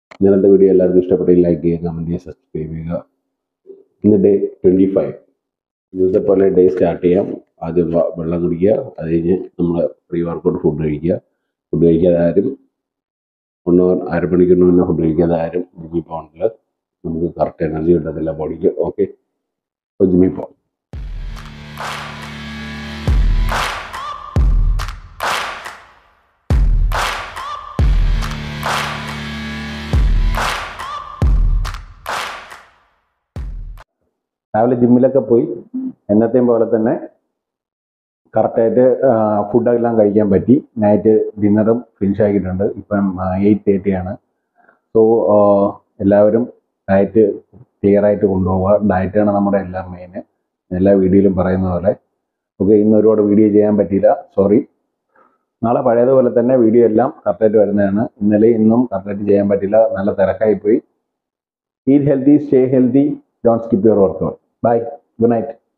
ഇന്നലത്തെ വീഡിയോ എല്ലാവർക്കും ഇഷ്ടപ്പെട്ടെങ്കിൽ ലൈക്ക് ചെയ്യുക കമൻറ്റ് ചെയ്യുക സബ്സ്ക്രൈബ് ചെയ്യുക ഇന്ന് ഡേ ട്വൻറ്റി ഫൈവ് ഇന്നത്തെ പോലെ ഡേ സ്റ്റാർട്ട് ചെയ്യാം ആദ്യം വ- വെള്ളം കുടിക്കുക അത് കഴിഞ്ഞ് നമ്മൾ പ്രീ വർക്കൗട്ട് ഫുഡ് കഴിക്കുക ഫുഡ് കഴിക്കാതെ ആരും ഒന്ന് അരമണിക്കൂറിന് മുന്നേ ഫുഡ് കഴിക്കാതെ ആരും ജിമ്മിൽ പോകണില്ല നമുക്ക് കറക്റ്റ് എനർജി കിട്ടത്തില്ല ബോഡിക്ക് ഓക്കെ അപ്പോൾ ജിമ്മിൽ പോകാം രാവിലെ ജിമ്മിലൊക്കെ പോയി എന്നത്തെയും പോലെ തന്നെ കറക്റ്റായിട്ട് ഫുഡെല്ലാം കഴിക്കാൻ പറ്റി നൈറ്റ് ഡിന്നറും ഫിനിഷ് ആക്കിയിട്ടുണ്ട് ഇപ്പം എയ്റ്റ് തേർട്ടി ആണ് സോ എല്ലാവരും ഡയറ്റ് ക്ലിയർ ആയിട്ട് കൊണ്ടുപോവുക ഡയറ്റാണ് നമ്മുടെ എല്ലാം മെയിൻ എല്ലാ വീഡിയോയിലും പറയുന്ന പോലെ ഓക്കെ ഇന്ന് ഒരുപാട് വീഡിയോ ചെയ്യാൻ പറ്റിയില്ല സോറി നാളെ പഴയതുപോലെ തന്നെ വീഡിയോ എല്ലാം കറക്റ്റായിട്ട് വരുന്നതാണ് ഇന്നലെ ഇന്നും കറക്റ്റായിട്ട് ചെയ്യാൻ പറ്റില്ല നല്ല തിരക്കായി പോയി eat healthy stay healthy don't skip your workout bye good night